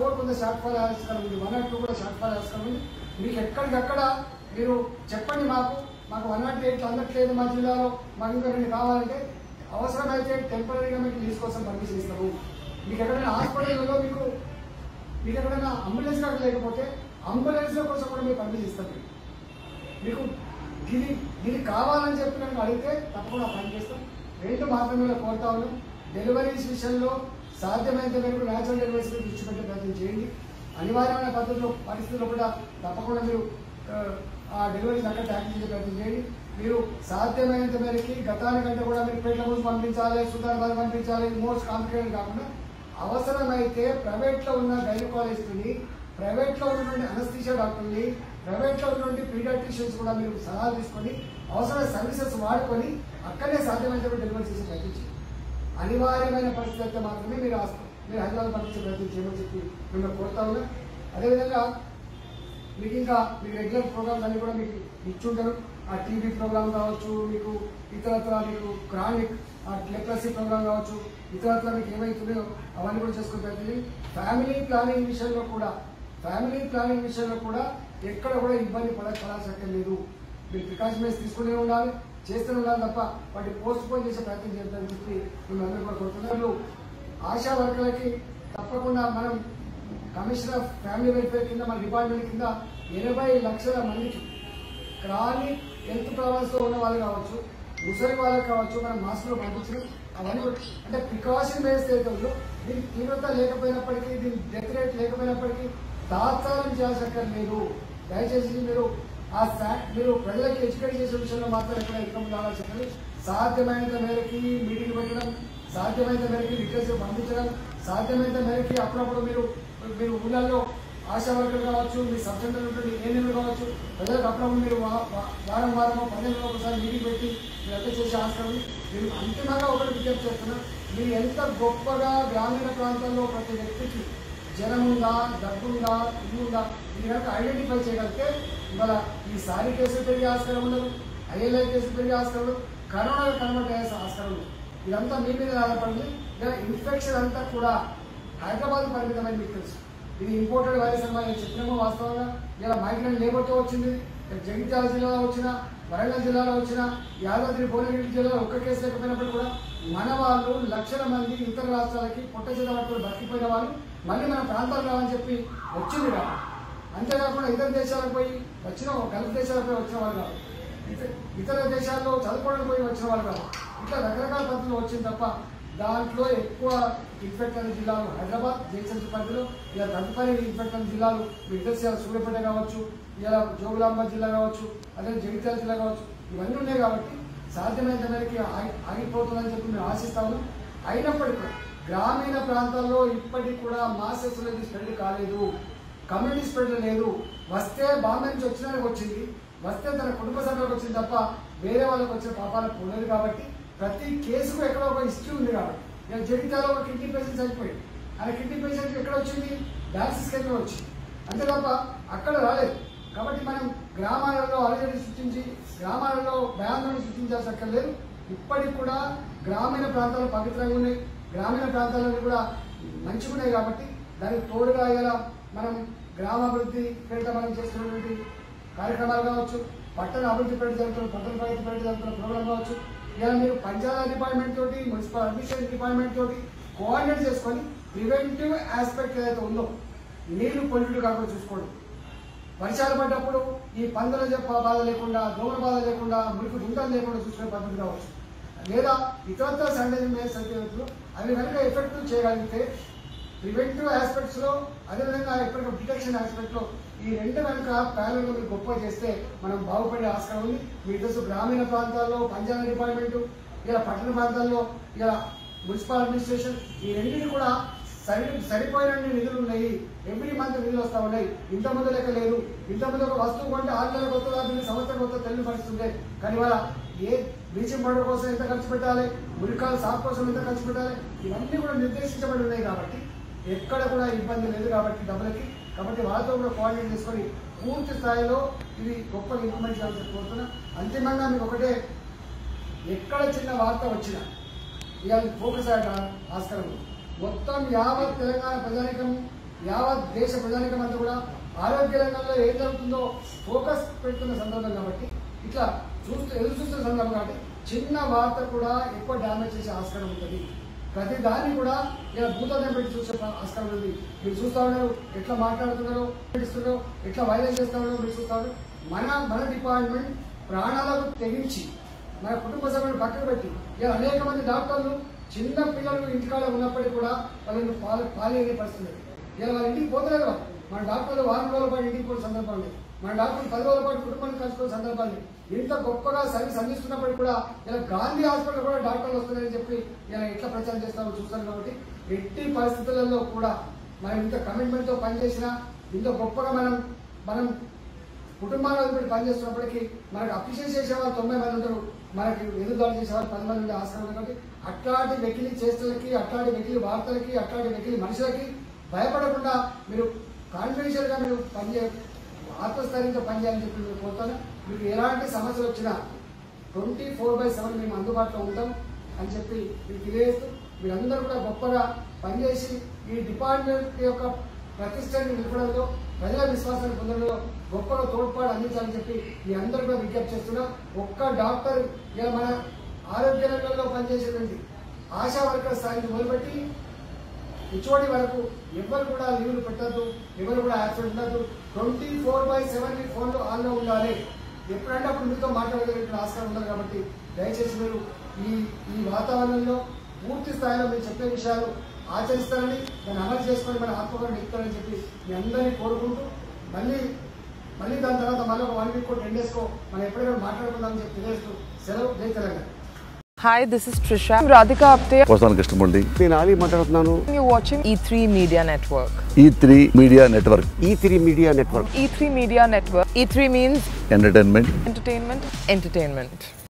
Four కొంత short fall ఆస్కారం ఉంది వన్ నాట్ టూ కూడా షార్ట్ ఫాల్ ఆస్కారం ఉంది మీకు ఎక్కడికక్కడ మీరు చెప్పండి మాకు మాకు వన్ నాట్ ఎయిట్ అందట్లేదు మా జిల్లాలో మాకు ఇంకా రెండు కావాలంటే అవసరమైతే టెంపరీగా మీకు లీజ్ కోసం పర్మిషన్ ఇస్తాము మీకు ఎక్కడైనా హాస్పిటల్లో మీకు మీకు ఎక్కడైనా అంబులెన్స్ కార్డు లేకపోతే అంబులెన్స్ కోసం కూడా మీకు పర్మిషన్ ఇస్తాం మీకు. మీకు దీని దీనికి కావాలని చెప్పి కనుక అడిగితే తప్పకుండా పని చేస్తాం రెండు మాత్రమే కోరుతా ఉన్నాం డెలివరీస్ విషయంలో సాధ్యమైనంత మేరకు న్యాచురల్ డెలివరీస్ మీద దృష్టి పెట్టే ప్రయత్నం చేయండి అనివార్యమైన పద్ధతిలో పరిస్థితుల్లో కూడా తప్పకుండా మీరు ఆ, ఆ డెలివరీస్ అక్కడ ట్యాకిల్ చేసే ప్రయత్నం చేయండి మీరు సాధ్యమైనంత మేరకి గతానికంటే కూడా మీరు పేట్ల ముందు పంపించాలి సుధార్ పంపించాలి మోస్ట్ కాంప్లికేటెడ్ కాకుండా అవసరమైతే ప్రైవేట్లో ఉన్న గైనకాలజిస్ట్ని ప్రైవేట్లో ఉన్నటువంటి అనస్థీషియా డాక్టర్ని ప్రైవేట్లో ఉన్నటువంటి పీడియాట్రిషియన్స్ కూడా మీరు సలహాలు తీసుకొని అవసరమైన సర్వీసెస్ వాడుకొని అక్కడే సాధ్యమైతే డెలివరీ చేసే ప్రయత్నం చేయండి అనివార్యమైన పరిస్థితి అయితే మాత్రమే మీరు హాస్పిటల్ మీరు హైదరాబాద్ పంపించే ప్రయత్నం చేయమని చెప్పి మిమ్మల్ని కోరుతా ఉన్నా అదేవిధంగా మీకు ఇంకా మీకు రెగ్యులర్ ప్రోగ్రామ్స్ అన్ని కూడా మీకు ఇచ్చుంటారు ఆ టీవీ ప్రోగ్రామ్ కావచ్చు మీకు ఇతరత్ర మీకు క్రానిక్ ఆ లెప్రసీ ప్రోగ్రామ్ కావచ్చు ఇతరత్ర మీకు ఏమైతున్నాయో అవన్నీ కూడా చేసుకునే ప్రయత్నం చేయండి. ఫ్యామిలీ ప్లానింగ్ విషయంలో కూడా ఫ్యామిలీ ప్లానింగ్ విషయంలో కూడా ఎక్కడ కూడా ఇబ్బంది పడ పడాల్సిన లేదు మీరు ప్రికాషన్స్ తీసుకునే ఉండాలి చేస్తూనే ఉండాలి తప్ప వాటి పోస్ట్ పోన్ చేసే ప్రయత్నం చేద్దామని చెప్పి మేము అందరూ కూడా కోరుతున్నారు ఆశా వర్కర్లకి తప్పకుండా మనం కమిషనర్ ఆఫ్ ఫ్యామిలీ వెల్ఫేర్ కింద మన డిపార్ట్మెంట్ కింద ఎనభై లక్షల మందికి క్రానిక్ హెల్త్ ప్రాబ్లమ్స్ తో ఉన్న వాళ్ళు కావచ్చు ముసలి వాళ్ళకి కావచ్చు మనం మాస్కులు పంపించడం అవన్నీ కూడా అంటే ప్రికాషన్ బేస్డ్ అయితే ఉందో దీనికి తీవ్రత లేకపోయినప్పటికీ దీని డెత్ రేట్ లేకపోయినప్పటికీ తాత్కాలం చేయాల్సిన లేదు దయచేసి మీరు ఆ సా- మీరు ప్రజలకి ఎడ్యుకేట్ చేసే విషయంలో మాత్రం ఎక్కడ ఇన్కమ్ కావాల్సింది సాధ్యమైనంత మేరకి మీటింగ్ పెట్టడం సాధ్యమైనంత మేరకి లిటరసీ పంపించడం సాధ్యమైనంత మేరకి అప్పుడప్పుడు మీరు మీరు ఊళ్ళల్లో ఆశా వర్కర్ కావచ్చు మీ సబ్ సెంటర్ ఉంటుంది ఏఎన్ఎం కావచ్చు ప్రజలకు అప్పుడప్పుడు మీరు వా- వా- వారం వారం పదిహేను ఒకసారి మీటింగ్ పెట్టి మీరు ఎంత చేసే ఆస్కారం ఉంది. మీరు అంతిమంగా ఒకటి విజ్ఞప్తి చేస్తున్నారు మీరు ఎంత గొప్పగా గ్రామీణ ప్రాంతాల్లో ప్రతి వ్యక్తికి జనం ఉందా డబ్బు ఉందా ఇల్లు ఉందా ఇది కనుక ఐడెంటిఫై చేయగలిగితే ఇవాళ ఈ సారీ కేసులు పెరిగే ఆస్కారం ఉండదు ఐఎల్ఐ కేసులు పెరిగే ఆస్కారం ఉండదు కరోనా కన్వర్ట్ అయ్యే ఆస్కారం ఉండదు ఇదంతా మీ మీద ఆధారపడింది ఇలా ఇన్ఫెక్షన్ అంతా కూడా హైదరాబాద్ పరిమితమని మీకు తెలుసు ఇది ఇంపోర్టెడ్ వైరస్ అని మనం చెప్పినామో వాస్తవంగా ఇలా మైగ్రెంట్ లేబర్తో వచ్చింది జగిత్యాల జిల్లాలో వచ్చిన వరంగల్ జిల్లాలో వచ్చిన యాదాద్రి భువనగిరి జిల్లాలో ఒక్క కేసు లేకపోయినప్పుడు కూడా మన వాళ్ళు లక్షల మంది ఇతర రాష్ట్రాలకి పొట్ట చేత పట్టుకుని బతికిపోయిన వాళ్ళు మళ్ళీ మన ప్రాంతాలు రావని చెప్పి వచ్చింది కాబట్టి అంతేకాకుండా ఇతర దేశాలకు పోయి వచ్చిన గల్ఫ్ దేశాలకు పోయి వచ్చిన వాళ్ళు కాదు ఇత- ఇతర దేశాల్లో చదువుకోవడానికి పోయి వచ్చిన వాళ్ళు కాదు ఇట్లా రకరకాల పద్ధతులు వచ్చింది తప్ప దాంట్లో ఎక్కువ ఇన్ఫెక్ట్ అయిన జిల్లాలు హైదరాబాద్ జయచంద్ర పరిధిలో ఇలా తదుపరి ఇన్ఫెక్ట్ అయిన జిల్లాలు మీ ఇద్దరు సూర్యాపేట కావచ్చు ఇలా జోగులాంబ జిల్లా కావచ్చు అదే జగిత్యాల జిల్లా కావచ్చు ఇవన్నీ ఉన్నాయి కాబట్టి సాధ్యమైనంత మేరకి ఆగి- ఆగిపోతుందని చెప్పి మేము ఆశిస్తాము అయినప్పటికీ కూడా గ్రామీణ ప్రాంతాల్లో ఇప్పటికి కూడా మాస్ ఎక్సలెన్స్ స్ప్రెడ్ కాలేదు కమ్యూనిటీ స్ప్రెడ్ లేదు వస్తే బాంబే నుంచి వచ్చినా వచ్చింది వస్తే తన కుటుంబ సభ్యులకు వచ్చింది తప్ప వేరే వాళ్ళకి వచ్చిన పాపాలకు పోలేదు కాబట్టి ప్రతి కేసుకు ఎక్కడో ఒక హిస్టరీ ఉంది కాబట్టి నేను జగిత్యాలో ఒక కిడ్నీ పేషెంట్ చనిపోయింది ఆయన కిడ్నీ పేషెంట్ ఎక్కడ వచ్చింది డయాలసిస్ కేంద్రం వచ్చింది అంతే తప్ప అక్కడ రాలేదు కాబట్టి మనం గ్రామాలలో అలజడి సృష్టించి గ్రామాలలో భయాందోళన సృష్టించాల్సి అక్కర్లేదు ఇప్పటికి కూడా గ్రామీణ ప్రాంతాలు పవిత్రంగా ఉన్నాయి గ్రామీణ ప్రాంతాలలో కూడా మంచిగా ఉన్నాయి కాబట్టి దానికి తోడుగా ఇలా మనం గ్రామాభివృద్ధి పేరిట మనం చేస్తున్నటువంటి కార్యక్రమాలు కావచ్చు పట్టణ అభివృద్ధి పేరిట జరుగుతున్న పట్టణ ప్రగతి పేరిట జరుగుతున్న ప్రోగ్రామ్ కావచ్చు ఇలా మీరు పంచాయతీ డిపార్ట్మెంట్ తోటి మున్సిపల్ అడ్మినిస్ట్రేషన్ డిపార్ట్మెంట్ తోటి కోఆర్డినేట్ చేసుకొని ప్రివెంటివ్ ఆస్పెక్ట్ ఏదైతే ఉందో నీళ్లు పొల్యూట్ కాకుండా చూసుకోవడం వర్షాలు పడ్డప్పుడు ఈ పందుల చెప్ప బాధ లేకుండా దోమల బాధ లేకుండా మురికి గుంటలు లేకుండా చూసుకునే పద్ధతి కావచ్చు లేదా ఇతరత్ర శానిటైజింగ్ మేయర్స్ అయితే అవి కనుక ఎఫెక్టివ్ చేయగలిగితే ప్రివెంటివ్ ఆస్పెక్ట్స్ లో అదేవిధంగా ఎప్పటికప్పుడు డిటెక్షన్ ఆస్పెక్ట్ లో ఈ రెండు కనుక ప్యానల్ మీరు గొప్ప చేస్తే మనం బాగుపడే ఆస్కారం ఉంది మీకు తెలుసు గ్రామీణ ప్రాంతాల్లో పంచాయతీ డిపార్ట్మెంట్ ఇలా పట్టణ ప్రాంతాల్లో ఇలా మున్సిపల్ అడ్మినిస్ట్రేషన్ ఈ రెండింటిని కూడా సరి సరిపోయిన నిధులు ఉన్నాయి ఎవ్రీ మంత్ నిధులు వస్తా ఉన్నాయి ఇంత ముందు లెక్క లేదు ఇంత ముందు ఒక వస్తువు కొంటే ఆరు నెలలకు వస్తుందా దీనికి సంవత్సరం కొత్త తెలియని పరిస్థితి ఉంది కానీ ఇవాళ ఏ బ్లీచింగ్ పౌడర్ కోసం ఎంత ఖర్చు పెట్టాలి మురికాల సాఫ్ కోసం ఎంత ఖర్చు పెట్టాలి ఇవన్నీ కూడా నిర్దేశించబడి ఉన్నాయి కాబట్టి ఎక్కడ కూడా ఇబ్బంది లేదు కాబట్టి డబ్బులకి కాబట్టి వాళ్ళతో కూడా కోఆర్డినేట్ చేసుకొని పూర్తి స్థాయిలో ఇది గొప్ప ఇంప్లిమెంట్ చేయాలని కోరుతున్నా అంతిమంగా మీకు ఒకటే ఎక్కడ చిన్న వార్త వచ్చినా ఇవాళ ఫోకస్ అయ్యే ఆస్కారం ఉంది. మొత్తం యావత్ తెలంగాణ ప్రజానికం యావత్ దేశ ప్రజానికం అంతా కూడా ఆరోగ్య రంగంలో ఏం జరుగుతుందో ఫోకస్ పెడుతున్న సందర్భం కాబట్టి ఇట్లా చూస్తూ ఎదురు చూస్తున్న సందర్భం కాబట్టి చిన్న వార్త కూడా ఎక్కువ డ్యామేజ్ చేసే ఆస్కారం ఉంటుంది ప్రతి దాన్ని కూడా ఇలా భూతదం పెట్టి చూసే ప- ఆస్కారం ఉంది మీరు చూస్తా ఉన్నారు ఎట్లా మాట్లాడుతున్నారో ఇస్తున్నారో ఎట్లా వైలెన్స్ చేస్తున్నారో మీరు చూస్తా ఉన్నారు మన మన డిపార్ట్మెంట్ ప్రాణాలకు తెగించి మన కుటుంబ సభ్యులు పక్కన పెట్టి ఇలా అనేక మంది డాక్టర్లు చిన్న పిల్లలు ఇంటికాడ ఉన్నప్పటికీ కూడా వాళ్ళని పాలు పాలేని పరిస్థితి లేదు. ఇలా వాళ్ళ ఇంటికి పోతలేదు వాళ్ళు. మన డాక్టర్లు వారం రోజుల పాటు ఇంటికి పోయిన సందర్భాలు లేవు. మన డాక్టర్లు పది రోజుల పాటు కుటుంబాన్ని కలుసుకునే సందర్భాలు లేవు. ఇంత గొప్పగా సర్వీస్ అందిస్తున్నప్పటికీ కూడా ఇలా గాంధీ హాస్పిటల్ కూడా డాక్టర్లు వస్తున్నారని చెప్పి ఇలా ఎట్లా ప్రచారం చేస్తామో చూస్తాను కాబట్టి ఎట్టి పరిస్థితులలో కూడా మనం ఇంత కమిట్మెంట్ తో పనిచేసినా ఇంత గొప్పగా మనం మనం కుటుంబాలు వదిలిపెట్టి పనిచేస్తున్నప్పటికీ మనకు అప్రిషియేట్ చేసే వాళ్ళు తొంభై మంది ఉంటారు మనకి ఎదురుదాడి చేసే వాళ్ళు పది మంది ఉండే ఆస్కారం ఉంది కాబట్టి అట్లాంటి వెకిలి చేష్టలకి అట్లాంటి వెకిలి వార్తలకి అట్లాంటి వెకిలి మనుషులకి భయపడకుండా మీరు కాన్ఫిడెన్షియల్ గా మీరు పనిచే ఆత్మస్థైర్యంతో పనిచేయాలని చెప్పి మీరు కోరుతాను మీకు ఎలాంటి సమస్యలు వచ్చినా ట్వంటీ ఫోర్ బై సెవెన్ మేము అందుబాటులో ఉంటాం అని చెప్పి మీకు తెలియజేస్తూ మీరందరూ కూడా గొప్పగా పనిచేసి ఈ డిపార్ట్మెంట్ యొక్క ప్రతిష్టని నిలపడంలో ప్రజల విశ్వాసాన్ని పొందడంలో గొప్పగా తోడ్పాటు అందించాలని చెప్పి మీ అందరూ కూడా విజ్ఞప్తి చేస్తున్నా ఒక్క డాక్టర్ ఇలా మన ఆరోగ్య రంగంలో పనిచేసేటువంటి ఆశా వర్కర్ స్థాయిని మొదలుపెట్టి హెచ్ఓడి వరకు ఎవరు కూడా లీవ్లు పెట్టద్దు ఎవరు కూడా యాక్సిడెంట్ ఉండద్దు ట్వంటీ ఫోర్ బై సెవెన్ మీ ఫోన్లో ఆన్లో ఉండాలి ఎప్పుడంటే అప్పుడు మీతో మాట్లాడగలిగే ఆస్కారం ఉండదు కాబట్టి దయచేసి మీరు ఈ ఈ వాతావరణంలో పూర్తి స్థాయిలో మీరు చెప్పే విషయాలు ఆచరిస్తారని దాన్ని అమలు చేసుకొని మన ఆత్మగౌరవం ఎక్కుతారని చెప్పి మీ అందరినీ కోరుకుంటూ మళ్ళీ మళ్ళీ దాని తర్వాత మళ్ళీ ఒక వన్ వీక్ టెన్ డేస్కో మనం ఎప్పుడైనా మాట్లాడుకుందామని చెప్పి తెలియజేస్తూ సెలవు జై Telangana Hi, this is Trisha. I'm Radhika Apte. వస్తాను కృష్ణమూర్తి నేను ఆలీ మాట్లాడుతున్నాను You're watching E3 Media Network. E three media network E three media network E3 Media Network. E3 means entertainment entertainment, entertainment.